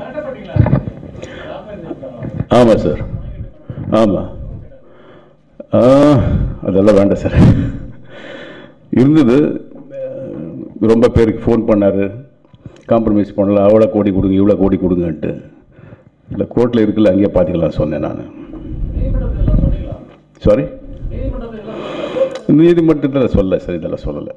ஆமாம் சார் ஆமாம் அதெல்லாம் வேண்டாம் சார் இருந்தது அஹ், ரொம்ப பேருக்கு ஃபோன் பண்ணார் காம்ப்ரமைஸ் பண்ணல அவ்வளோ கோடி கொடுங்க இவ்வளோ கோடி கொடுங்கன்ட்டு இல்லை கோர்ட்டில் இருக்குல்ல அங்கேயே பார்த்துக்கலாம் சொன்னேன் நான் சாரி நீதிமன்றத்தில் சொல்ல சார் இதெல்லாம் சொல்லலை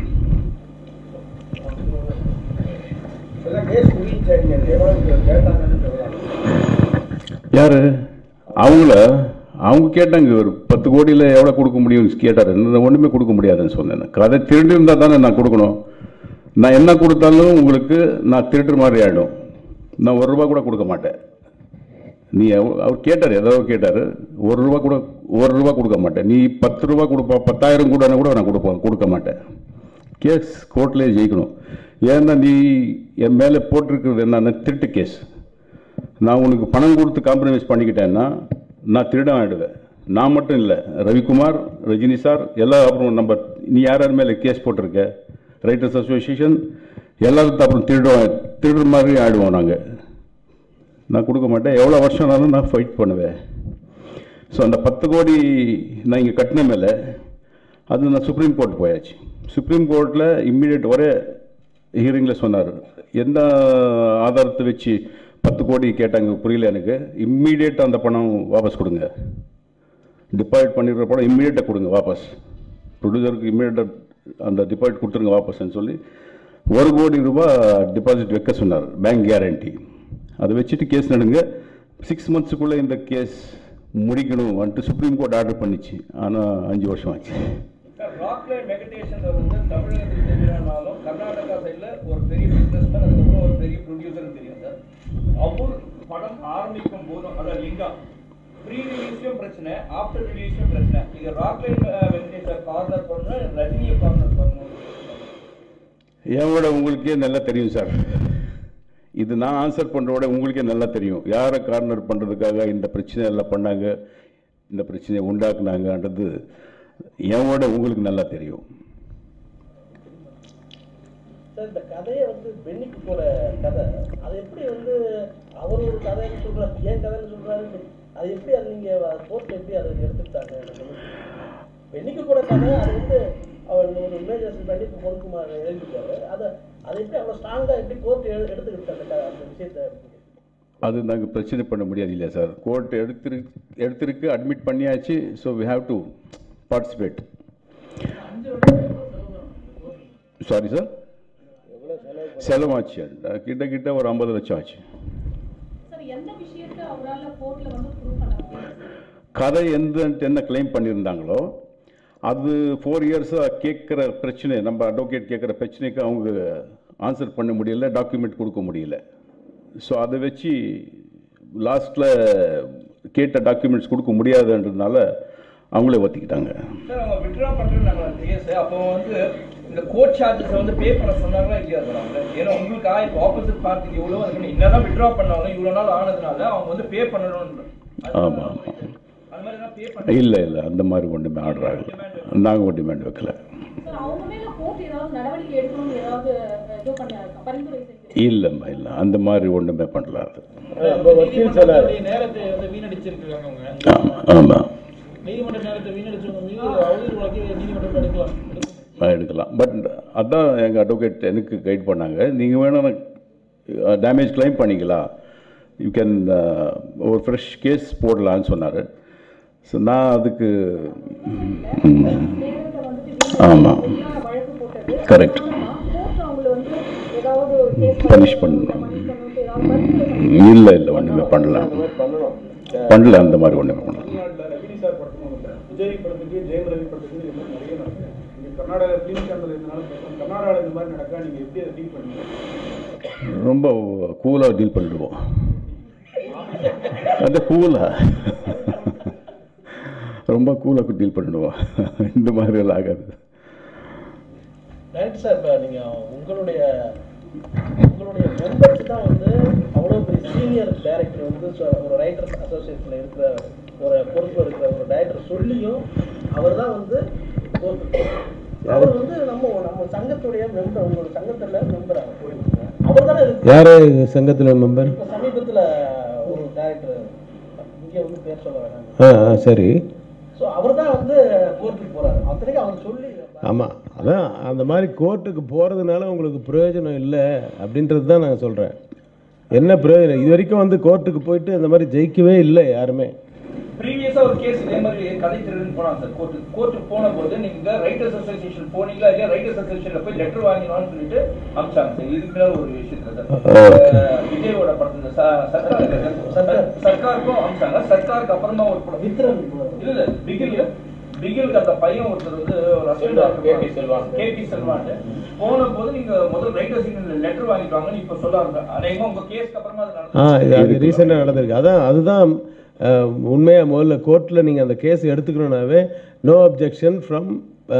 யார் அவங்கள அவங்க கேட்டாங்க ஒரு பத்து கோடியில் எவ்வளோ கொடுக்க முடியும்னு கேட்டார் நான் ஒன்றுமே கொடுக்க முடியாதுன்னு சொன்னேன் கதை திருடி இருந்தால் தானே நான் கொடுக்கணும் நான் என்ன கொடுத்தாலும் உங்களுக்கு நான் திருடுற மாதிரி ஆகிடும் நான் ஒரு ரூபா கூட கொடுக்க மாட்டேன் நீ அவ- அவர் கேட்டார் ஏதோ கேட்டார் ஒரு ரூபா கூட ஒரு ரூபா கொடுக்க மாட்டேன் நீ பத்து ரூபா கொடுப்பா பத்தாயிரம் கூட கூட நான் கொடுப்பேன் கொடுக்க மாட்டேன் கேஸ் கோர்ட்லேயே ஜெயிக்கணும் ஏன்னா நீ என் மேலே போட்டிருக்கிறது என்னன்னா திருட்டு கேஸ் நான் உனக்கு பணம் கொடுத்து காம்ப்ரமைஸ் பண்ணிக்கிட்டேன்னா நான் திருடன் ஆயிடுவேன் நான் மட்டும் இல்லை ரவிக்குமார் ரஜினி சார் எல்லா அப்புறம் நம்ம நீ யார் யார் மேலே கேஸ் போட்டிருக்க ரைட்டர்ஸ் அசோசியேஷன் எல்லாருக்கும் அப்புறம் திருடுவோம் திருடுற மாதிரி ஆயிடுவோம் நாங்கள் நான் கொடுக்க மாட்டேன் எவ்வளோ வருஷம்னாலும் நான் ஃபைட் பண்ணுவேன் ஸோ அந்த பத்து கோடி நான் இங்கே கட்டின மேலே அது நான் சுப்ரீம் கோர்ட் போயாச்சு சுப்ரீம் கோர்ட்டில் இம்மிடியட் ஒரே ஹியரிங்கில் சொன்னார் எந்த ஆதாரத்தை வச்சு பத்து கோடி கேட்டாங்க புரியல எனக்கு இம்மீடியட் அந்த பணம் வாபஸ் கொடுங்க டிபாசிட் பண்ணிடுற பணம் இம்மீடியட்டாக கொடுங்க வாபஸ் ப்ரொடியூசருக்கு இம்மீடியட்டாக அந்த டிபாசிட் கொடுத்துருங்க வாபஸ்ன்னு சொல்லி ஒரு கோடி ரூபாய் டிபாசிட் வைக்க சொன்னார் பேங்க் கேரண்டி அதை வச்சுட்டு கேஸ் நடுங்க சிக்ஸ் மந்த்ஸுக்குள்ளே இந்த கேஸ் முடிக்கணும் வந்துட்டு சுப்ரீம் கோர்ட் ஆர்டர் பண்ணிச்சு ஆனால் அஞ்சு வருஷம் ஆச்சு சார் ராக்லைன் வெங்கடேஷன் வந்து தமிழகத்துக்கு தெரியலனாலும் கர்நாடகா சைடில் ஒரு பெரிய பிஸ்னஸ்மேன் அதுக்கப்புறம் ஒரு பெரிய ப்ரொடியூசர்னு தெரியும் சார் அவர் படம் ஆரம்பிக்கும் போதும் அதாவது எங்க ப்ரீ ரிலீஸ்லயும் பிரச்சனை ஆஃப்டர் ரிலீஸ்லயும் பிரச்சனை இது ராக்லைன் வெங்கடேஷ் கார்னர் பண்ணணும் ரஜினியை கார்னர் பண்ணணும் என் விட உங்களுக்கே நல்லா தெரியும் சார் இது நான் ஆன்சர் பண்ணுற விட உங்களுக்கே நல்லா தெரியும் யாரை கார்னர் பண்ணுறதுக்காக இந்த பிரச்சனை எல்லாம் பண்ணாங்க இந்த பிரச்சனையை உண்டாக்குனாங்கன்றது என் விட உங்களுக்கு நல்லா தெரியும் சார் இந்த கதையை வந்து பென்னிக்கு போற கதை அது எப்படி வந்து அவர் ஒரு கதைன்னு சொல்றாரு ஏன் கதைன்னு சொல்றாரு அது எப்படி அது நீங்க கோர்ட் எப்படி அதை எடுத்துக்கிட்டாங்க எனக்கு வந்து பென்னிக்கு கூட கதை அது வந்து அவர் ஒரு இமேஜஸ் பண்ணி இப்போ பொறுக்குமார் எழுதிருக்காரு அதை அதை எப்படி அவ்வளோ ஸ்ட்ராங்காக எப்படி கோர்ட் எடுத்துக்கிட்டு அந்த க- அந்த விஷயத்தை அது நாங்கள் பிரச்சனை பண்ண முடியாது இல்லையா சார் கோர்ட் எடுத்திரு எடுத்திருக்கு அட்மிட் பண்ணியாச்சு so we have to participate sorry sir செலவாச்சு கிட்ட கிட்ட ஒரு ஐம்பது லட்சம் ஆச்சு சார் எந்த விஷயத்தை அவரால கோர்ட்ல வந்து ப்ரூவ் பண்ண முடியும் கதை எந்த என்ன கிளைம் பண்ணியிருந்தாங்களோ அது ஃபோர் இயர்ஸாக கேட்குற பிரச்சனை நம்ம அட்வொகேட் கேட்குற பிரச்சனைக்கு அவங்க ஆன்சர் பண்ண முடியல டாக்குமெண்ட் கொடுக்க முடியல ஸோ அதை வச்சு லாஸ்ட்டில் கேட்ட டாக்குமெண்ட்ஸ் கொடுக்க முடியாதுன்றதுனால அவங்களே ஒத்திக்கிட்டாங்க சார் அவங்க விட்ரா பண்றாங்க கேஸ் அப்போ வந்து இந்த கோர்ட் சார்ஜஸ் வந்து பே பண்ண சொன்னாங்களா இல்லையா சார் அவங்க ஏன்னா உங்களுக்கு இப்போ ஆப்போசிட் பார்ட்டிக்கு இவ்வளோ அதுக்கு என்னதான் விட்ரா பண்ணாலும் இவ்வளோ நாள் ஆனதுனால அவங்க வந்து பே பண்ணணும்னு ஆமாம் ஆமாம் அது மாதிரி தான் பே பண்ண இல்லை இல்லை அந்த மாதிரி ஒன்றுமே ஆர்டர் ஆகலை நாங்கள் டிமாண்ட் வைக்கல சார் அவங்க மேல கோர்ட் ஏதாவது நடவடிக்கை எடுக்கணும்னு ஏதாவது அஹ், இது பண்ண பரிந்துரை செய்து இல்லைம்மா இல்லை அந்த மாதிரி ஒன்றுமே பண்ணல அது நீதிமன்றத்துடைய நேரத்தை வந்து வீணடிச்சிருக்காங்க அவங்க ஆமாம் ஆமாம் நீதிமன்ற நேரத்தை வீணடிச்சவங்க மீது அவதூறு வழக்கு நீதிமன்றம் எடுக்கலாம் எடுக்கும். எடுக்கலாம் பட் அதான் எங்கள் அட்வொகேட் எனக்கு கைட் பண்ணாங்க நீங்கள் வேணா டேமேஜ் கிளைம் பண்ணிக்கலாம் யூ கேன் ஒரு ஃப்ரெஷ் கேஸ் போடலான்னு சொன்னார் ஸோ நான் அதுக்கு நேரத்தை வந்துட்டு ஆமாம் வீணான வழக்கு போட்டது கரெக்ட் கோர்ட் அவங்கள வந்து ஏதாவது கேஸ் Punish பண்ணணும். பண்ணிட்டு ஏதாவது பரிந்துரை பண்ணி இல்லை இல்லை ஒன்றுமே பண்ணல பண்ணல அந்த மாதிரி ஒன்றுமே பண்ணல தமிழ்நாட்டில் ரஜினி சார் படத்துக்கு வந்து விஜய் படத்துக்கு ஜெயம் ரவி படத்துக்கு இது மாதிரி நிறைய நடக்குது இங்கே கர்நாடகா ஃபிலிம் சேனல் இதனால பேசுகிறோம் கர்நாடகாவில் இந்த மாதிரி நடக்கா நீங்கள் எப்படி அதை டீல் பண்ணீங்க ரொம்ப கூலாக டீல் பண்ணிடுவோம் அது கூலாக ரொம்ப கூலாக டீல் பண்ணிடுவோம் இந்த மாதிரி எல்லாம் ஆகாது ரைட் சார் இப்போ நீங்கள் உங்களுடைய உங்களுடைய மெம்பர்ஸ் தான் வந்து அவ்வளோ பெரிய சீனியர் டைரக்டர் வந்து சொ- ஒரு ரைட்டர் அசோசியேஷனில் இருக்கிற ஒரு பொறுப்பு இருக்கிற ஒரு டைரக்டர் சொல்லியும் அவர் தான் வந்து கோர்ட்டு அவர் வந்து நம்ம நம்ம சங்கத்துடைய மெம்பர் உங்களோட சங்கத்தில் மெம்பர் அவர் அவர் தானே இதுக்கு யார் சங்கத்தில் மெம்பர் இப்போ சமீபத்தில் ஒரு டேரக்டர் இங்கே வந்து பேர் சொல்ல வேணாம் ஆ ஆ சரி ஸோ அவர் தான் வந்து கோர்ட்டுக்கு போறாரு அத்தனைக்கும் அவர் சொல்லி ஆமாம் அதான் அந்த மாதிரி கோர்ட்டுக்கு போகிறதுனால உங்களுக்கு பிரயோஜனம் இல்லை அப்படின்றது தான் நான் சொல்கிறேன் என்ன பிரயோஜனம் இது வரைக்கும் வந்து கோர்ட்டுக்கு போயிட்டு அந்த மாதிரி ஜெயிக்கவே இல்லை யாருமே ப்ரீவியஸா ஒரு கேஸ் இதே மாதிரி கதை திருடுன்னு போனாங்க சார் கோர்ட்டு கோர்ட்டுக்கு போன போது நீங்க ரைட்டர்ஸ் அசோசியேஷன் போனீங்களா இல்லையா ரைட்டர்ஸ் அசோசியேஷன்ல போய் லெட்டர் வாங்கினான்னு சொல்லிட்டு அமிச்சாங்க சார் இதுக்கு மேல ஒரு விஷயத்துல சார் அஹ் விஜயோட படத்துல ச- சர்க்கார் இல்ல சார். சர்க்கார். சர்க்காருக்கும் அமிச்சாங்க சர்க்காருக்கு அப்புறமா ஒரு படம் விக்ரம் இல்ல இல்ல பிகில் பிகிலுக்கு அந்த பையன் ஒருத்தர் வந்து ஒரு செல்வான், KP செல்வான். கேபி செல்வான் போன போது நீங்க முதல் ரைட்டர்ஸ் யூனியன்ல லெட்டர் வாங்கிட்டு வாங்கன்னு இப்ப சொல்லாங்க அநேகமா உங்க கேஸ்க்கு அப்புறமா அது ஆ நடந்து இது அது ரீசெண்டாக நடந்திருக்கு அதான் அதுதான் உண்மையாக முதல்ல கோர்ட்டில் நீங்கள் அந்த கேஸ் எடுத்துக்கணுன்னாவே no objection from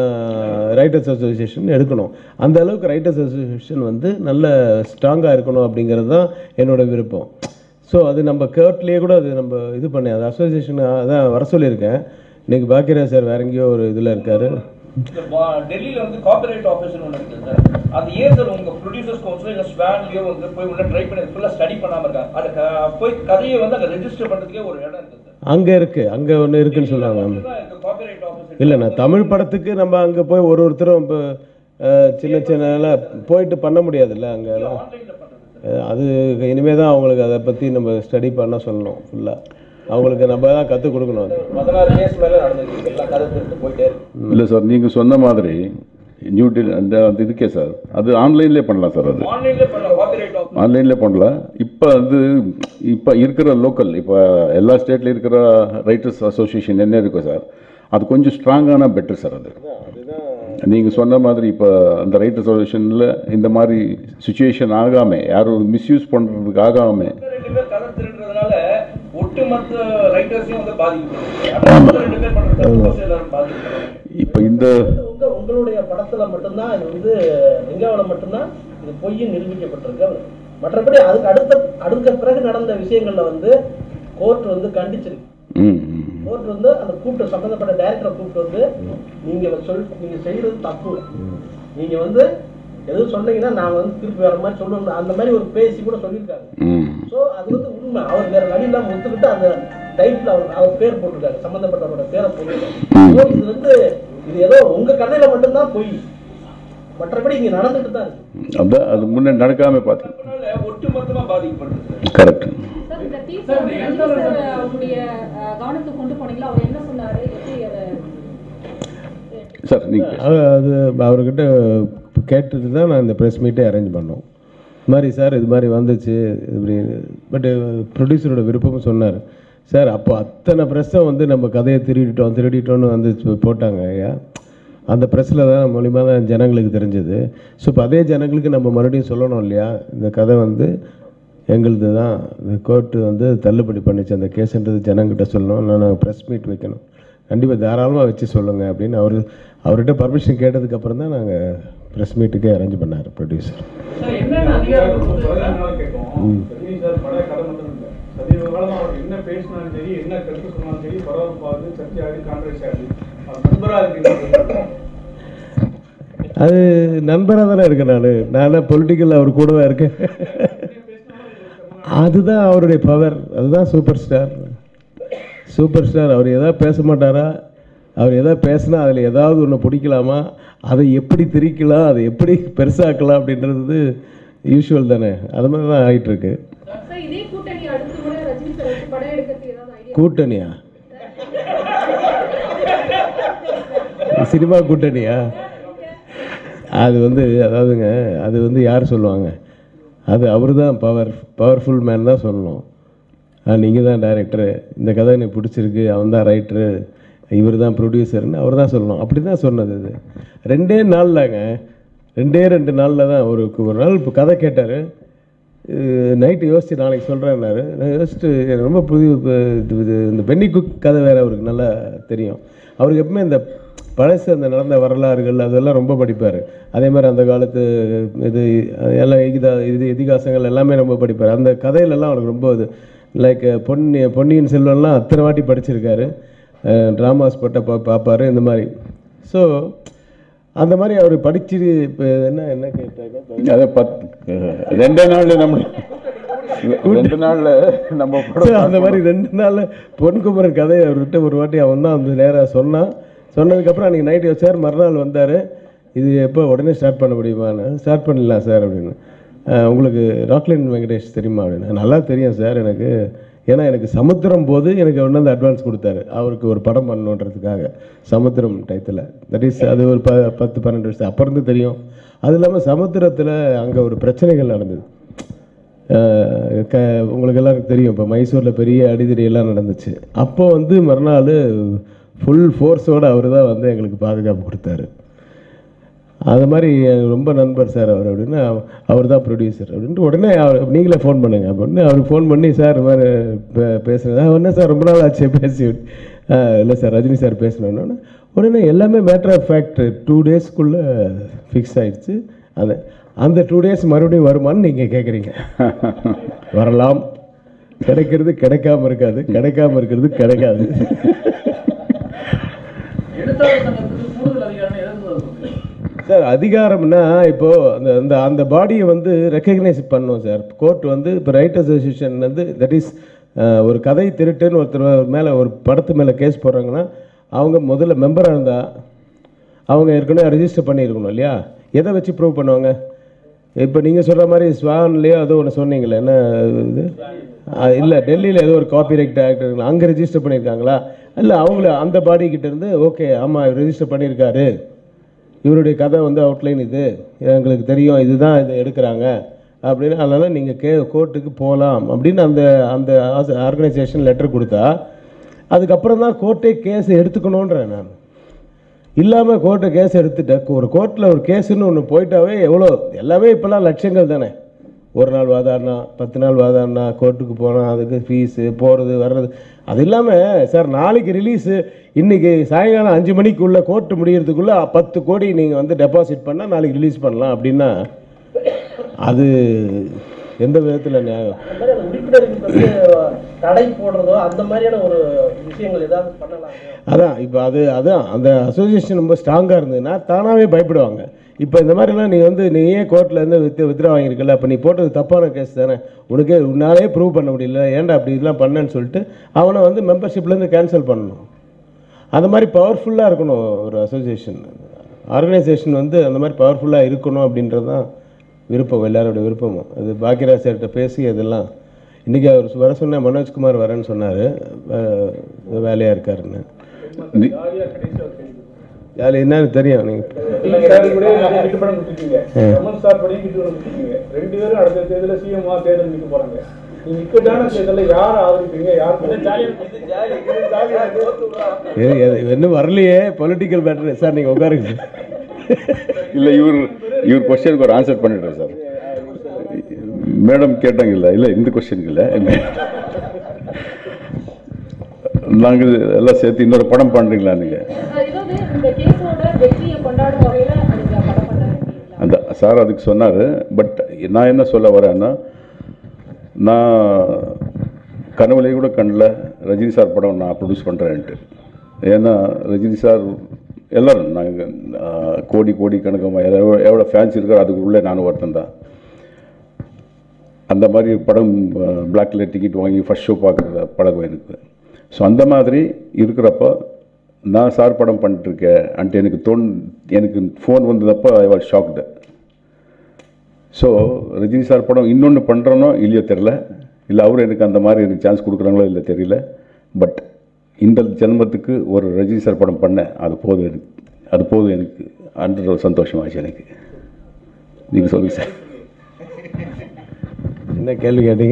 writers association எடுக்கணும் அந்த அளவுக்கு ரைட்டர்ஸ் அசோசியேஷன் வந்து நல்ல ஸ்ட்ராங்காக இருக்கணும் அப்படிங்கிறது தான் என்னோட விருப்பம் ஸோ அது நம்ம கோர்ட்லேயே கூட அது நம்ம இது பண்ணி அது அசோசியேஷன் அதான் வர சொல்லியிருக்கேன் இன்னைக்கு பாக்கியராஜ் சார் வேற எங்கேயோ ஒரு இதில் இருக்காரு இந்த பா- டெல்லியில வந்து காப்பரேட் ஆஃபீஸ்னு ஒன்று இருக்குது சார் அது ஏன் சார் உங்க ப்ரொடியூசர்ஸ் கவுன்சில் இல்லை ஸ்வான்லயோ வந்து போய் உள்ள ட்ரை பண்ணி ஃபுல்லாக ஸ்டடி பண்ணாம இருக்காங்க அதை க- போய் கதையை வந்து அங்கே ரெஜிஸ்டர் பண்றதுக்கே ஒரு இடம் இருக்குது சார் அங்கே இருக்குது அங்கே ஒன்று இருக்குன்னு சொல்லுவாங்க காப்பரேட் ஆஃபீஸ் இல்லை நான் தமிழ் படத்துக்கு நம்ம அங்கே போய் ஒரு ஒருத்தரும் இப்போ அஹ், சின்ன சின்ன எல்லாம் போயிட்டு பண்ண முடியாதுல்ல அங்கே ஆன்லைன்ல பண்றது சார் அது இனிமே தான் அவங்களுக்கு அதை பற்றி நம்ம ஸ்டடி பண்ண சொல்லணும் ஃபுல்லாக அவங்களுக்கு நம்ம தான் கற்றுக் கொடுக்கணும் அது பதினாறு கேஸ் மேல நடந்திருக்கு எல்லாம் கதை திருட்டு போயிட்டே இருக்கு இல்லை சார் நீங்கள் சொன்ன மாதிரி நியூ டெல்லி அந்த அந்த இதுக்கே சார் அது ஆன்லைன்லேயே பண்ணலாம் சார் அது ஆன்லைன்ல பண்ண காப்பரேட் ஆஃபீஸ் ஆன்லைன்லேயே பண்ணலாம் இப்போ வந்து இப்போ இருக்கிற லோக்கல் இப்போ எல்லா ஸ்டேட்ல இருக்கிற ரைட்டர்ஸ் அசோசியேஷன் என்ன இருக்கோ சார் அது கொஞ்சம் ஸ்ட்ராங்கான பெட்டர் சார் அது நீங்கள் சொன்ன மாதிரி இப்போ அந்த ரைட்டர்ஸ் அசோசியேஷனில் இந்த மாதிரி சுச்சுவேஷன் ஆகாமல் யாரும் மிஸ்யூஸ் பண்ணுறதுக்கு ஆகாமல் ரெண்டு பேர் கதை திருடுறதுனால ஒட்டுமொத்த ரைட்டர்ஸையும் வந்து பாதிக்கப்படுது ஆனா மொத்த ரெண்டு பேர் பண்ற தப்பு எல்லாரும் பாதிக்கப்படுறாங்க இப்போ இந்த உங்க உங்களுடைய படத்துல மட்டும்தான் இது வந்து வெங்காவில் மட்டும்தான் இது பொய்ன்னு நிரூபிக்கப்பட்டிருக்கு மற்றபடி அதுக்கு அடுத்த அடுத்த பிறகு நடந்த விஷயங்கள்ல வந்து கோர்ட் வந்து கண்டிச்சிருக்கு ம் ம். கோர்ட் வந்து அந்த கூப்பிட்டு சம்பந்தப்பட்ட டைரக்டரை கூப்பிட்டு வந்து நீங்க சொல் நீங்க செய்யறது தப்பு நீங்க வந்து எதுவும் சொன்னீங்கன்னா நாங்க வந்து திருப்பி வர மாதிரி சொல்லணும் அந்த மாதிரி ஒரு பேசி கூட சொல்லியிருக்காங்க ம் ஸோ அது வந்து உண்மை அவர் வேற வழி இல்லாம ஒத்துக்கிட்டு அந்த டைட்டில் அவர் அவர் பேர் போட்டிருக்காரு சம்பந்தப்பட்டவரோட பேரை போட்டிருக்காரு ஸோ இது வந்து இது ஏதோ உங்க கதையில மட்டும்தான் பொய் மற்றபடி இங்க நடந்துட்டு தான் இருக்கு அதான் அது முன்னே நடக்காமல் பார்த்து அதனால ஒட்டுமொத்தமா பாதிக்கப்படுது சார் கரெக்ட் சார் இந்த டீச்சர் வந்து ரஜினி சார் அவருடைய அஹ், கவனத்துக்கு கொண்டு போனீங்களா அவர் என்ன சொன்னாரு எப்படி அதை சார் நீங்கள் அது அது அவர்கிட்ட கேட்டுட்டு தான் நான் இந்த ப்ரெஸ் மீட்டே அரேஞ்ச் பண்ணோம் இது மாதிரி சார் இது மாதிரி வந்துச்சு இப்படி பட்டு ப்ரொடியூசரோட விருப்பமும் சொன்னார் சார் அப்போ அத்தனை ப்ரெஸ்ஸை வந்து நம்ம கதையை திருடிட்டோம் திருடிட்டோம்னு வந்து சொ- போட்டாங்க ஐயா அந்த ப்ரெஸ்ஸில் தான் மூலிமா தான் ஜனங்களுக்கு தெரிஞ்சது ஸோ இப்போ அதே ஜனங்களுக்கு நம்ம மறுபடியும் சொல்லணும் இல்லையா இந்த கதை வந்து எங்களுது தான் இந்த கோர்ட்டு வந்து தள்ளுபடி பண்ணிச்சு அந்த கேஸுன்றது ஜனங்கிட்ட சொல்லணும் நான் ப்ரெஸ் மீட் வைக்கணும் கண்டிப்பாக தாராளமாக வச்சு சொல்லுங்கள் அப்படின்னு அவர் அவர்கிட்ட பர்மிஷன் கேட்டதுக்கு அப்புறம் தான் நாங்கள் ப்ரெஸ் மீட்டுக்கே அரேஞ்ச் பண்ணார் ப்ரொடியூசர் சார் என்னென்ன அதிகாரம் கொடுத்தது சார்? பதினாலு நாள் கேட்கும் ரஜினி சார் பட கதை மட்டும் இல்லை சமீப காலமா அவர் என்ன பேசினாலும் சரி என்ன கருத்து சொன்னாலும் சரி பரபரப்பாகுது சர்ச்சையாகுது கான்ட்ரவர்சி ஆகுது அவர் நண்பராக இருக்கு அது நண்பராக தானே இருக்கேன் நான் நானே பொலிட்டிக்கல் அவர் கூடவா இருக்கேன் அதுதான் அவருடைய பவர் அதுதான் சூப்பர் ஸ்டார் சூப்பர் ஸ்டார் அவர் எதாவது பேச மாட்டாரா அவர் எதாவது பேசினா அதில் ஏதாவது ஒன்று பிடிக்கலாமா அதை எப்படி திரிக்கலாம் அதை எப்படி பெருசாக்கலாம் அப்படின்றது யூஷுவல் தானே அது மாதிரி தான் ஆகிட்டு இருக்கு சார் இதே கூட்டணி அடுத்த முறை ரஜினி சார் வச்சு படம் எடுக்கிறதுக்கு ஏதாவது ஐடியா கூட்டணியா சினிமா கூட்டணியா அது வந்து அதாவதுங்க அது வந்து யார் சொல்லுவாங்க அது அவர் தான் பவர் பவர்ஃபுல் மேன் தான் சொல்லணும் நீங்கள் தான் டைரக்டரு இந்த கதை எனக்கு பிடிச்சிருக்கு அவன் தான் ரைட்டரு இவர் தான் ப்ரொடியூசர்னு அவர் தான் சொல்லணும் அப்படி தான் சொன்னது இது ரெண்டே நாள்லங்க ரெண்டே ரெண்டு நாளில் தான் ஒரு ஒரு நாள் இப்போ கதை கேட்டார் நைட்டு யோசிச்சு நாளைக்கு சொல்கிறேன்னாரு நான் யோசிச்சுட்டு எனக்கு ரொம்ப புது இப்ப இது- இது இந்த பென்னி குக் கதை வேறு அவருக்கு நல்லா தெரியும் அவருக்கு எப்பவுமே இந்த பழசு அந்த நடந்த வரலாறுகள் அதெல்லாம் ரொம்ப படிப்பார் அதே மாதிரி அந்த காலத்து இது எல்லாம் இதிகா இது இதிகாசங்கள் எல்லாமே ரொம்ப படிப்பார் அந்த கதையிலெல்லாம் அவருக்கு ரொம்ப இது லைக் பொன்னி பொன்னியின் செல்வன்லாம் அத்தனை வாட்டி படிச்சிருக்காரு ட்ராமாஸ் போட்ட பா பார்ப்பாரு இந்த மாதிரி ஸோ அந்த மாதிரி அவர் படிச்சு இப்போ என்ன என்ன கேட்டாங்க அதை பத்து ரெண்டே நாள்ல நம்ம ரெண்டு நாள்ல நம்ம சரி, படம் அந்த மாதிரி ரெண்டு நாள்ல பொன்குமரன் கதையை அவர்கிட்ட ஒரு வாட்டி அவன் தான் வந்து நேராக சொன்னான் சொன்னதுக்கப்புறம் அன்றைக்கி நைட்டு வச்சார் மறுநாள் வந்தார் இது எப்போ உடனே ஸ்டார்ட் பண்ண முடியுமான்னு ஸ்டார்ட் பண்ணிடலாம் சார் அப்படின்னு அஹ், உங்களுக்கு ராக்லின் வெங்கடேஷ் தெரியுமா அப்படின்னு நல்லா தெரியும் சார் எனக்கு ஏன்னா எனக்கு சமுத்திரம் போது எனக்கு ஒன்று வந்து அட்வான்ஸ் கொடுத்தாரு அவருக்கு ஒரு படம் பண்ணணுன்றதுக்காக சமுத்திரம் டயத்தில் தட் இஸ் அது ஒரு ப பத்து பன்னெண்டு வருஷம் அப்போ இருந்து தெரியும் அது இல்லாமல் சமுத்திரத்தில் அங்கே ஒரு பிரச்சனைகள் நடந்தது அஹ் க உங்களுக்கு எல்லாருக்கும் தெரியும் இப்போ மைசூரில் பெரிய அடிதடி எல்லாம் நடந்துச்சு அப்போ வந்து மறுநாள் ஃபுல் ஃபோர்ஸோடு அவர் தான் வந்து எங்களுக்கு பாதுகாப்பு கொடுத்தாரு அது மாதிரி எனக்கு ரொம்ப நண்பர் சார் அவர் அப்படின்னு அவர் தான் ப்ரொடியூசர் அப்படின்ட்டு உடனே அவர் நீங்களே ஃபோன் பண்ணுங்க அப்படின்னு அவருக்கு ஃபோன் பண்ணி சார் இது மாதிரி பே- பேசுறது "ஆ, என்ன சார் ரொம்ப நாள் ஆச்சு பேசி இல்லை சார் ரஜினி சார் பேசணுன்னு உடனே எல்லாமே மேட்டர் ஆஃப் ஃபேக்ட் டூ டேஸ்க்குள்ளே ஃபிக்ஸ் ஆயிடுச்சு அது அந்த டூ டேஸ் மறுபடியும் வருமான்னு நீங்கள் கேட்குறீங்க வரலாம் கிடைக்கிறது கிடைக்காம இருக்காது கிடைக்காம இருக்கிறது கிடைக்காது எழுத்தாளர் சங்கத்துக்கு கூடுதல் அதிகாரம் எதாவது இருக்கு சார் அதிகாரம்னா இப்போ அந்த அந்த அந்த பாடியை வந்து ரெக்கக்னைஸ் பண்ணோம் சார் கோர்ட் வந்து இப்போ ரைட் அசோசியேஷன் வந்து தட் இஸ் ஒரு கதை திருட்டுன்னு ஒருத்தர் மேலே ஒரு படத்து மேலே கேஸ் போடுறாங்கன்னா அவங்க முதல்ல மெம்பராக இருந்தால் அவங்க ஏற்கனவே ரெஜிஸ்டர் பண்ணியிருக்கணும் இல்லையா எதை வச்சு ப்ரூவ் பண்ணுவாங்க இப்போ நீங்கள் சொல்கிற மாதிரி ஸ்வான்லேயோ ஏதோ ஒன்று சொன்னீங்களே என்ன இது இல்லை டெல்லியில் ஏதோ ஒரு காப்பிரைட் ஆக்ட் அங்கே ரெஜிஸ்டர் பண்ணியிருக்காங்களா இல்லை அவங்கள அந்த பாடி கிட்ட இருந்து ஓகே ஆமாம் ரெஜிஸ்டர் பண்ணியிருக்காரு இவருடைய கதை வந்து அவுட்லைன் இது எங்களுக்கு தெரியும் இதுதான் இதை எடுக்கிறாங்க அப்படின்னு அதனால் நீங்கள் கே கோர்ட்டுக்கு போகலாம் அப்படின்னு அந்த அந்த ஆர்கனைசேஷன் லெட்டர் கொடுத்தா அதுக்கப்புறம் தான் கோர்ட்டே கேஸ் எடுத்துக்கணுன்றேன் நான் இல்லாமல் கோர்ட்டை கேஸ் எடுத்துட்டேன் ஒரு கோர்ட்டில் ஒரு கேஸுன்னு ஒன்று போயிட்டாவே எவ்வளோ எல்லாமே இப்போல்லாம் லட்சங்கள் தானே ஒரு நாள் வாதாடினா பத்து நாள் வாதாடினா கோர்ட்டுக்கு போனால் அதுக்கு ஃபீஸு போகிறது வர்றது அது இல்லாமல் சார் நாளைக்கு ரிலீஸு இன்றைக்கி சாயங்காலம் அஞ்சு மணிக்குள்ளே கோர்ட்டு முடியறதுக்குள்ளே பத்து கோடி நீங்கள் வந்து டெபாசிட் பண்ணால் நாளைக்கு ரிலீஸ் பண்ணலாம் அப்படின்னா அது எந்த விதத்தில் நியாயம் அந்த மாதிரி அந்த உறுப்பினர்களுக்கு வந்து தடை போடுறதோ அந்த மாதிரியான ஒரு விஷயங்கள் ஏதாவது பண்ணலாம் அதான் இப்போ அது அதான் அந்த அசோசியேஷன் ரொம்ப ஸ்ட்ராங்காக இருந்ததுன்னா தானாகவே பயப்படுவாங்க இப்போ இந்த மாதிரிலாம் நீ வந்து நீ ஏன் கோர்ட்டில் இருந்து வித்து வித்ரா வாங்கியிருக்கல அப்போ நீ போட்டது தப்பான கேஸ் தானே உனக்கே உன்னாலே ப்ரூவ் பண்ண முடியல ஏன்டா அப்படி இதெல்லாம் பண்ணேன்னு சொல்லிட்டு அவனை வந்து மெம்பர்ஷிப்லேருந்து கேன்சல் பண்ணணும் அந்த மாதிரி பவர்ஃபுல்லாக இருக்கணும் ஒரு அசோசியேஷன் ஆர்கனைசேஷன் வந்து அந்த மாதிரி பவர்ஃபுல்லாக இருக்கணும் அப்படின்றது தான் விருப்பம் எல்லாரோட விருப்பமும் அது பாக்யராஜ் சார்கிட்ட பேசி அதெல்லாம் இன்றைக்கி அவர் வர சொன்ன மனோஜ்குமார் வரேன்னு சொன்னார் வேலையாக இருக்காருன்னு நீ- வேலை என்னன்னு தெரியும் நீங்கள் சார் கூட நிறைய கிட்டு படம் கொடுத்துருக்கீங்க கமல் சார் படியும் கிட்டு படம் கொடுத்துருக்கீங்க ரெண்டு பேரும் அடுத்த தேர்தலில் சிஎம்ஆ தேர்தல் நிற்க போறாங்க நீங்க இக்கட்டான தேர்தலில் யாரை ஆதரிப்பீங்க யார் எது எது இன்னும் வரலையே பொலிட்டிக்கல் மேட்டர் சார் நீங்கள் உட்காருங்க இல்லை இவர் இவர் கொஸ்டினுக்கு ஒரு ஆன்சர் பண்ணிடுறேன் சார் மேடம் கேட்டாங்க இல்லை இல்லை இந்த கொஸ்டினுக்கு இல்லை நாங்கள் எல்லாம் சேர்த்து இன்னொரு படம் பண்ணுறீங்களா நீங்கள் அதாவது இந்த கேஸோட வெற்றியை கொண்டாடும் வகையில அதுக்கு படம் பண்ணாரு அந்த சார் அதுக்கு சொன்னார் பட் நான் என்ன சொல்ல வரேன்னா நான் கனவுலேயே கூட கண்ணில் ரஜினி சார் படம் நான் ப்ரொடியூஸ் பண்ணுறேன்ட்டு ஏன்னா ரஜினி சார் எல்லோரும் நாங்கள் கோடி கோடி கணக்கமாக எவ்வளோ எவ்வளோ ஃபேன்ஸ் இருக்கோ அதுக்குள்ளே நானும் ஒருத்தன் தான் அந்த மாதிரி படம் பிளாக்ல டிக்கெட் வாங்கி ஃபர்ஸ்ட் ஷோ பார்க்குறது பழக்கம் எனக்கு ஸோ அந்த மாதிரி இருக்கிறப்போ நான் சார் படம் பண்ணிட்டுருக்கேன் அன்ட்டு எனக்கு தோன் எனக்கு ஃபோன் வந்ததப்போ I was shocked so Rajini sir படம் இன்னொன்று பண்ணுறனோ இல்லையோ தெரில இல்லை அவர் எனக்கு அந்த மாதிரி எனக்கு சான்ஸ் கொடுக்குறாங்களோ இல்லை தெரியல பட் இந்த ஜென்மத்துக்கு ஒரு ரஜினி சார் படம் பண்ணேன் அது போதும் எனக்கு அது போதும் எனக்கு அன்ற ஒரு சந்தோஷமாச்சு எனக்கு நீங்கள் சொல்லுங்கள் சார் என்ன கேள்வி கேட்டீங்க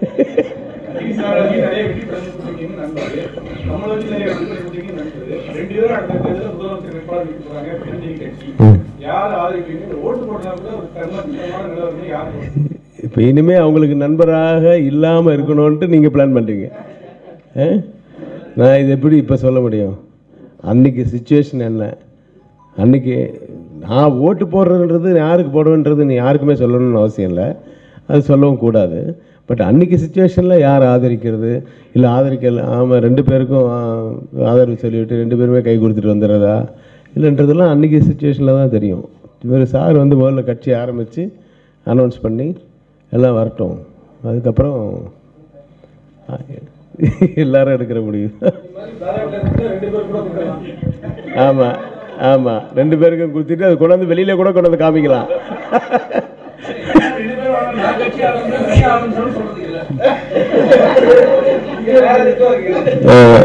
நிறைய வெற்றி படம் கொடுத்துருக்கீங்க நண்பர் நம்மளை வச்சு நிறைய வெற்றி படம் கொடுத்துருக்கீங்க நண்பர் ரெண்டு பேரும் அடுத்த தேர்தலில் முதலமைச்சர் வேட்பாளர் நிற்க போறாங்க பெருந்தேவி கட்சி யார் ஆதரிப்பீங்க ஓட்டு போடுறதா கூட ஒரு கர்மமான நிலவரம் யார் இப்போ இனிமேல் அவங்களுக்கு நண்பராக இல்லாமல் இருக்கணும்ன்ட்டு நீங்கள் பிளான் பண்ணுறீங்க நான் இது எப்படி இப்போ சொல்ல முடியும் அன்னைக்கு சுச்சுவேஷன் என்ன அன்னைக்கு நான் ஓட்டு போடுறதுன்றது யாருக்கு போடுவேன்றது நீ யாருக்குமே சொல்லணும்னு அவசியம் இல்லை அது சொல்லவும் கூடாது பட் அன்னைக்கு சுச்சுவேஷனில் யார் ஆதரிக்கிறது இல்லை ஆதரிக்கல ஆமாம் ரெண்டு பேருக்கும் ஆ, ஆதரவு சொல்லிவிட்டு ரெண்டு பேருமே கை கொடுத்துட்டு வந்துடுறதா இல்லைன்றதெல்லாம் அன்றைக்கி சுச்சுவேஷனில் தான் தெரியும் இவர் சார் வந்து முதல்ல கட்சி ஆரம்பித்து அனௌன்ஸ் பண்ணி எல்லாம் வரட்டும் அதுக்கப்புறம் எல்லாரும் எடுக்கிற முடியும் ஆமாம் ஆமாம் ரெண்டு பேருக்கும் கொடுத்துட்டு அது கொண்டாந்து வெளியில கூட கொண்டாந்து காமிக்கலாம் ரெண்டு பேரும் வாங்க, நான் கட்சி ஆரம்பிச்சேன், நீ ஆரம்பிச்சேன்னு சொல்றது இல்ல. அஹ்,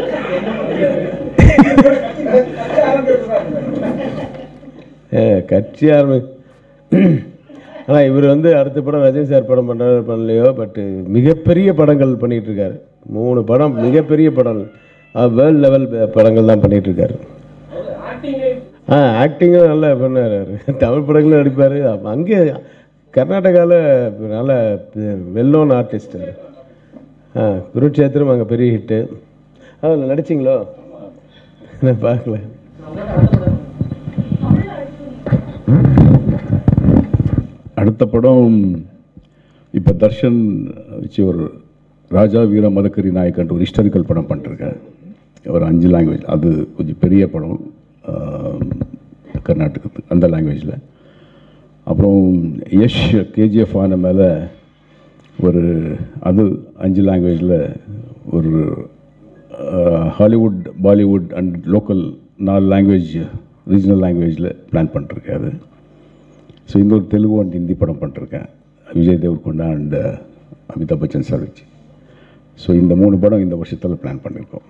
அஹ், கட்சி ஆரம்பி ஆனால் இவர் வந்து அடுத்த படம் ரஜினி சார் படம் பண்ணுறாரு பண்ணலையோ பட்டு மிகப்பெரிய படங்கள் பண்ணிட்டு இருக்காரு மூணு படம் மிகப்பெரிய படம் வேர்ல்ட் லெவல் படங்கள் தான் பண்ணிட்டு இருக்காரு ஆ ஆக்டிங்கும் நல்லா பண்ணார் அவரு. தமிழ் படங்களும் நடிப்பார் அங்கே கர்நாடகாவில் நல்ல வெல் நோன் ஆர்டிஸ்ட் ஆ குருட்சேத்திரம் அங்கே பெரிய ஹிட்டு அதில் நடிச்சிங்களோ நான் பார்க்கல அடுத்த படம் இப்போ தர்ஷன் வச்சு ஒரு ராஜா வீர மதக்கரி நாயக்கன்ட்டு ஒரு ஹிஸ்டாரிக்கல் படம் பண்ணிருக்கேன் ஒரு அஞ்சு லாங்குவேஜ் அது கொஞ்சம் பெரிய படம் ஆஹ், கர்நாடகத்துக்கு அந்த லாங்குவேஜில் அப்புறம் யஷ் கேஜிஎஃப் ஆன மேலே ஒரு அது அஞ்சு லாங்குவேஜில் ஒரு ஆஹ், ஹாலிவுட் பாலிவுட் அண்ட் லோக்கல் நாலு லாங்குவேஜ் ரீஜனல் லாங்குவேஜில் பிளான் பண்ணிருக்கேன் அது ஸோ இந்த ஒரு தெலுங்கு அண்ட் ஹிந்தி படம் பண்ணிருக்கேன் விஜய் தேவர்கொண்டா அண்ட் அமிதாப் பச்சன் சார் வச்சு ஸோ இந்த மூணு படம் இந்த வருஷத்தில் பிளான் பண்ணியிருக்கோம்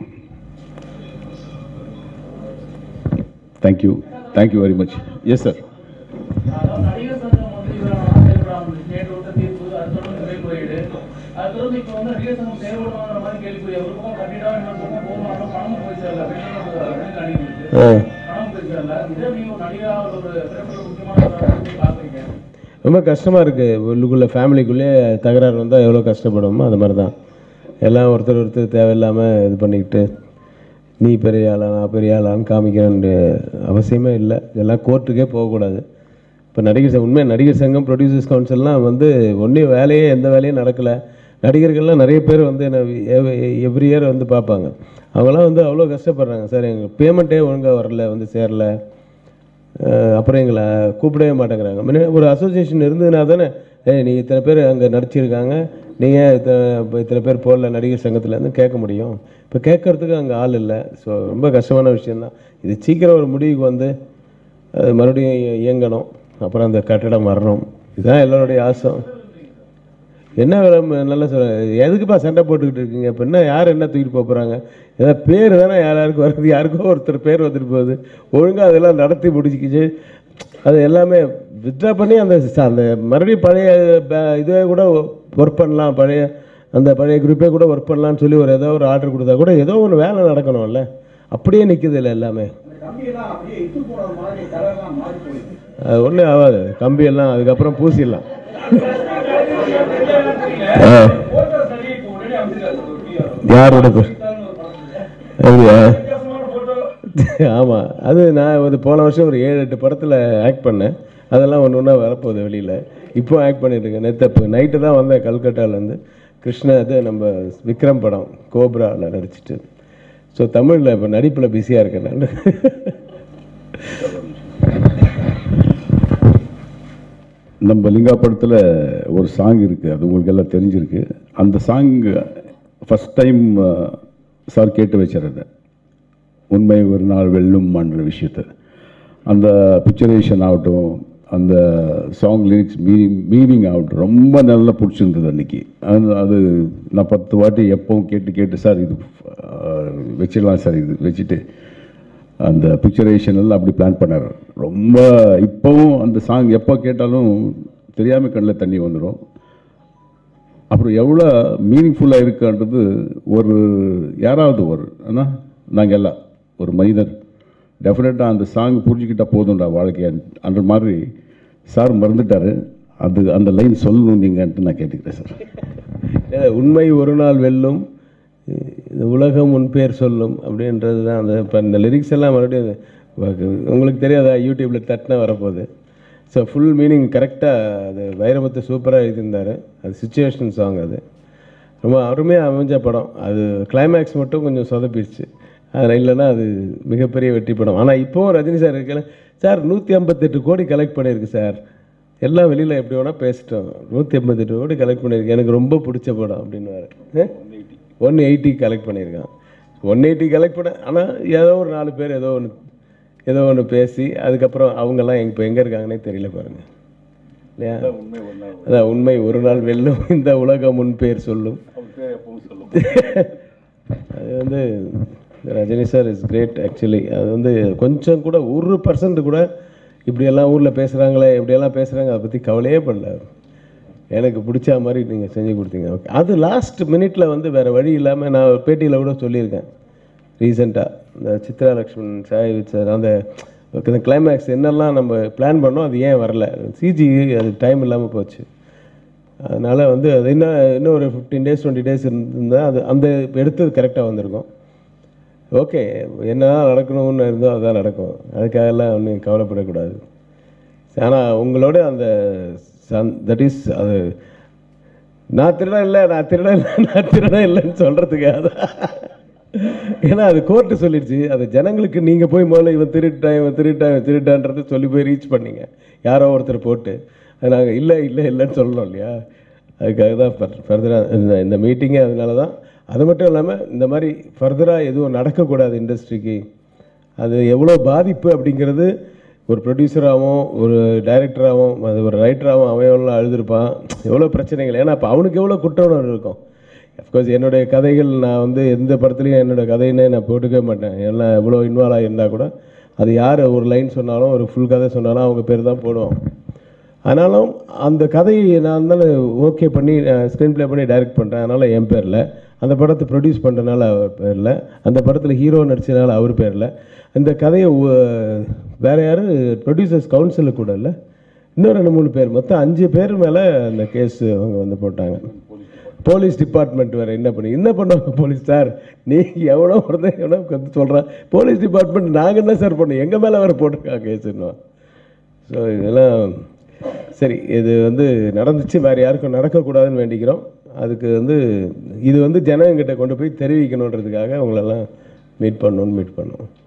thank you thank you very much yes sir அதாவது நடிகர் சங்கம் வந்து இவரை செயல்படாமல் நேற்று விட்ட தீர்ப்பு அது தொடர்ந்து மேல்முறையீடு அது தொடர்ந்து இப்போ வந்து நடிகர் சங்கம் செயல்படுவாங்கிற மாதிரி கேள்விக்குரிய ஒரு பக்கம் கட்டிட்டா இன்னொரு பக்கம் போகணும் பணமும் போய் சேரல அப்படின்னு நடிகர்களுக்கு ஆ பணம் போய் சேரல இதே நீங்க ஒரு நடிகராக ஒரு பிறப்பில் முக்கியமான ஒரு பார்க்குறீங்க ரொம்ப கஷ்டமாக இருக்குது உள்ளுக்குள்ளே ஃபேமிலிக்குள்ளே தகராறு வந்தால் எவ்வளோ கஷ்டப்படுமோ அது மாதிரி தான் எல்லாம் ஒருத்தர் ஒருத்தர் தேவையில்லாமல் இது பண்ணிக்கிட்டு நீ பெரிய ஆளா நான் பெரிய ஆளான்னு காமிக்க வேண்டிய அவசியமே இல்லை இதெல்லாம் கோர்ட்டுக்கே போகக்கூடாது இப்போ நடிகர் சங்கம் உண்மையாக நடிகர் சங்கம் ப்ரொடியூசர்ஸ் கவுன்சில்லாம் வந்து ஒன்றும் வேலையே எந்த வேலையும் நடக்கலை நடிகர்கள்லாம் நிறைய பேர் வந்து என்ன எவ்ரி இயர் வந்து பார்ப்பாங்க அவங்களாம் வந்து அவ்வளோ கஷ்டப்படுறாங்க சார் எங்கள் பேமெண்ட்டே ஒழுங்காக வரல வந்து சேரல அஹ் அப்புறம் எங்களை கூப்பிடவே மாட்டேங்கிறாங்க முன்ன ஒரு அசோசியேஷன் இருந்ததுனா தானே ஏய் நீ இத்தனை பேர் அங்கே நடிச்சிருக்காங்க நீங்கள் இத்தனை இப்போ இத்தனை பேர் போடல நடிகர் சங்கத்துலேருந்து கேட்க முடியும் இப்போ கேட்கறதுக்கு அங்கே ஆள் இல்லை ஸோ ரொம்ப கஷ்டமான விஷயந்தான் இது சீக்கிரம் ஒரு முடிவுக்கு வந்து அது மறுபடியும் இய- இயங்கணும் அப்புறம் அந்த கட்டடம் வரணும் இதுதான் எல்லாருடைய ஆசை என்ன வேலை ம- நல்லா சொல்ல எதுக்குப்பா சண்டை போட்டுக்கிட்டு இருக்கீங்க இப்போ என்ன யார் என்ன தூக்கிட்டு போக போகிறாங்க ஏதாவது பேர் தானே யார் யாருக்கு வருது யாருக்கோ ஒருத்தர் பேர் வந்துட்டு போகுது ஒழுங்காக அதெல்லாம் நடத்தி முடிச்சுக்கிச்சு அது எல்லாமே வித்ட்ரா பண்ணி அந்த ச- அந்த மறுபடியும் பழைய ப- இதுவே கூட ஒர்க் பண்ணலாம் பழைய அந்த பழைய குரூப்பே கூட ஒர்க் பண்ணலாம்னு சொல்லி ஒரு ஏதோ ஒரு ஆர்டர் கொடுத்தா கூட ஏதோ ஒன்று வேலை நடக்கணும்ல அப்படியே நிற்குது இல்லை எல்லாமே கம்பியெல்லாம் அப்படியே இட்டு போன மாதிரி கலர்லாம் மாறி போயிடுது அது ஒன்றும் ஆகாது கம்பி எல்லாம் அதுக்கப்புறம் பூசிடலாம் போட்டோ சரி இப்போ உடனே அமைச்சிருக்காரு ஒரு PR. யாரோட பே- வித்தான்னு ஒரு படத்துல. அப்படியா வித்தியாசமான போட்டோ ஆமாம் அது நான் ஒரு போன வருஷம் ஒரு ஏழு எட்டு படத்தில் ஆக்ட் பண்ணேன் அதெல்லாம் ஒன்று ஒன்றா வரப்போகுது வெளியில் இப்போ ஆக்ட் பண்ணிட்டு இருக்கேன் நேற்று நைட்டு தான் வந்தேன் கல்கட்டாலேருந்து கிருஷ்ணா இது நம்ம விக்ரம் படம் கோப்ராவில் நடிச்சிட்டு ஸோ தமிழில் இப்போ நடிப்பில் பிஸியாக இருக்கேன் நான் நம்ம லிங்கா படத்தில் ஒரு சாங் இருக்குது அது உங்களுக்கு எல்லாம் தெரிஞ்சிருக்கு அந்த சாங் ஃபஸ்ட் டைம் சார் கேட்டு வச்சார் அதை உண்மை ஒரு நாள் வெல்லும்ன்ற விஷயத்தை அந்த பிக்சரேஷன் ஆகட்டும் அந்த சாங் லிரிக்ஸ் மீனிங் மீனிங் ஆகட்டும் ரொம்ப நல்லா பிடிச்சிருந்தது அன்னைக்கு அது அது நான் பத்து வாட்டி எப்பவும் கேட்டு கேட்டு சார் இது அஹ், வச்சிடலாம் சார் இது வச்சுட்டு அந்த பிக்சரேஷன் எல்லாம் அப்படி பிளான் பண்ணார் ரொம்ப இப்போவும் அந்த சாங் எப்போ கேட்டாலும் தெரியாமல் கண்ணில் தண்ணி வந்துடும் அப்புறம் எவ்வளோ மீனிங்ஃபுல்லாக இருக்குன்றது ஒரு யாராவது ஒரு ஆனால் நாங்கள் எல்லாம் ஒரு மனிதர் டெஃபினட்டாக அந்த சாங் புரிஞ்சுக்கிட்டா போதும்டா வாழ்க்கைய அந்த மாதிரி சார் மறந்துட்டாரு அது அந்த லைன் சொல்லணும் நீங்கன்ட்டு நான் கேட்டுக்கிறேன் சார் ஏ, உண்மை ஒரு நாள் வெல்லும் இந்த உலகம் உன் பேர் சொல்லும் அப்படின்றது தான் அந்த இப்போ இந்த லிரிக்ஸ் எல்லாம் மறுபடியும் அது உங்களுக்கு தெரியாதா யூடியூப்பில் தட்டினா வரப்போகுது ஸோ ஃபுல் மீனிங் கரெக்டாக அது வைரமுத்து சூப்பராக எழுதியிருந்தார் அது சுச்சுவேஷன் சாங் அது ரொம்ப அருமையாக அமைஞ்ச படம் அது கிளைமேக்ஸ் மட்டும் கொஞ்சம் சொதப்பிடுச்சு அதில் இல்லைன்னா அது மிகப்பெரிய வெற்றி படம் ஆனால் இப்போவும் ரஜினி சார் இருக்கல சார் நூற்றி ஐம்பத்தெட்டு கோடி கலெக்ட் பண்ணியிருக்கு சார் எல்லாம் வெளியில் எப்படி வேணால் பேசிட்டோம் நூற்றி ஐம்பத்தெட்டு கோடி கலெக்ட் பண்ணியிருக்கு எனக்கு ரொம்ப பிடிச்ச படம் அப்படின்னு ஒன் எயிட்டி கலெக்ட் பண்ணியிருக்கான் ஒன் எயிட்டி கலெக்ட் பண்ண ஆனால் ஏதோ ஒரு நாலு பேர் ஏதோ ஒன்று ஏதோ ஒன்று பேசி அதுக்கப்புறம் அவங்கெல்லாம் இப்போ எங்கே இருக்காங்கன்னே தெரியல பாருங்க இல்லையா அதான் உண்மை ஒரு நாள் வெல்லும் இந்த உலகம் முன் பேர் சொல்லும் அது வந்து Rajini sir is great actually அது வந்து கொஞ்சம் கூட ஒரு பர்சன்ட் கூட இப்படியெல்லாம் ஊரில் பேசுகிறாங்களே இப்படியெல்லாம் பேசுகிறாங்க அதை பற்றி கவலையே பண்ணல எனக்கு பிடிச்ச மாதிரி நீங்கள் செஞ்சு கொடுத்தீங்க ஓகே அது லாஸ்ட் மினிட்ல வந்து வேறு வழி இல்லாமல் நான் ஒரு பேட்டியில் கூட சொல்லியிருக்கேன் ரீசெண்டாக இந்த சித்ரா லக்ஷ்மண் சாய் சார் அந்த இந்த கிளைமேக்ஸ் என்னெல்லாம் நம்ம பிளான் பண்ணோம் அது ஏன் வரல சிஜி அது டைம் இல்லாமல் போச்சு அதனால் வந்து அது இன்னும் இன்னும் ஒரு ஃபிஃப்டீன் டேஸ் டுவெண்ட்டி டேஸ் இருந்தால் அது அந்த எடுத்தது கரெக்டாக வந்திருக்கும் ஓகே என்ன நடக்கணும்னு இருந்தோ அதான் நடக்கும் அதுக்காகலாம் ஒன்றும் கவலைப்படக்கூடாது ஆனால் உங்களோட அந்த தட் இஸ் அது நான் திருடன் இல்லை நான் திருடன் இல்லை நான் திருடன் இல்லைன்னு சொல்கிறதுக்காக தான் ஏன்னா அது கோர்ட்டு சொல்லிடுச்சு அது ஜனங்களுக்கு நீங்கள் போய் முதல்ல இவன் திருட்டான் இவன் திருட்டான் இவன் திருட்டான்றது சொல்லி போய் ரீச் பண்ணீங்க யாரோ ஒருத்தர் போட்டு அது நாங்கள் இல்லை இல்லை இல்லைன்னு சொல்லணும் இல்லையா அதுக்காக தான் ஃபர்தராக இந்த இந்த மீட்டிங்கே அதனால தான் அது மட்டும் இல்லாமல் இந்த மாதிரி ஃபர்தராக எதுவும் நடக்கக்கூடாது இண்டஸ்ட்ரிக்கு அது எவ்வளோ பாதிப்பு அப்படிங்கிறது ஒரு ப்ரொடியூசராகவும் ஒரு டைரக்டராகவும் அது ஒரு ரைட்டராகவும் அவன் எவ்வளோ அழுதுருப்பான் எவ்வளோ பிரச்சனைகள் ஏன்னா அப்போ அவனுக்கு எவ்வளோ குற்ற உணர்வு இருக்கும் அஃப்கோர்ஸ் என்னுடைய கதைகள் நான் வந்து எந்த படத்துலையும் என்னோடய கதைன்னே நான் போட்டுக்கவே மாட்டேன் எல்லாம் எவ்வளோ இன்வால்வ் ஆகியிருந்தால் கூட அது யார் ஒரு லைன் சொன்னாலும் ஒரு ஃபுல் கதை சொன்னாலும் அவங்க பேர் தான் போடுவோம் ஆனாலும் அந்த கதையை நான் தானே ஓகே பண்ணி ஸ்க்ரீன் ப்ளே பண்ணி டைரக்ட் பண்ணுறேன் அதனால் என் பேரில் அந்த படத்தை ப்ரொடியூஸ் பண்ணுறனால அவர் பேரில் அந்த படத்தில் ஹீரோ நடிச்சனால அவர் பேரில் இந்த கதையை உ- வேற யாரும் ப்ரொடியூசர்ஸ் கவுன்சிலில் கூட இல்லை இன்னும் ரெண்டு மூணு பேர் மொத்தம் அஞ்சு பேர் மேலே அந்த கேஸ் அவங்க வந்து போட்டாங்க போலீஸ் டிபார்ட்மெண்ட் வேறு என்ன பண்ணி என்ன பண்ணுவாங்க போலீஸ் சார் நீ எவ்வளோ ஒருத்தன் எவ்வளோ வந்து சொல்கிறான் போலீஸ் டிபார்ட்மெண்ட் நாங்கள் என்ன சார் பண்ணோம் எங்கள் மேலே வேறு போட்டிருக்காங்க கேஸுன்னு ஸோ இதெல்லாம் சரி இது வந்து நடந்துச்சு வேறு யாருக்கும் நடக்கக்கூடாதுன்னு வேண்டிக்கிறோம் அதுக்கு வந்து இது வந்து ஜனங்கிட்ட கொண்டு போய் தெரிவிக்கணுன்றதுக்காக அவங்களெல்லாம் மீட் பண்ணணும்னு மீட் பண்ணோம்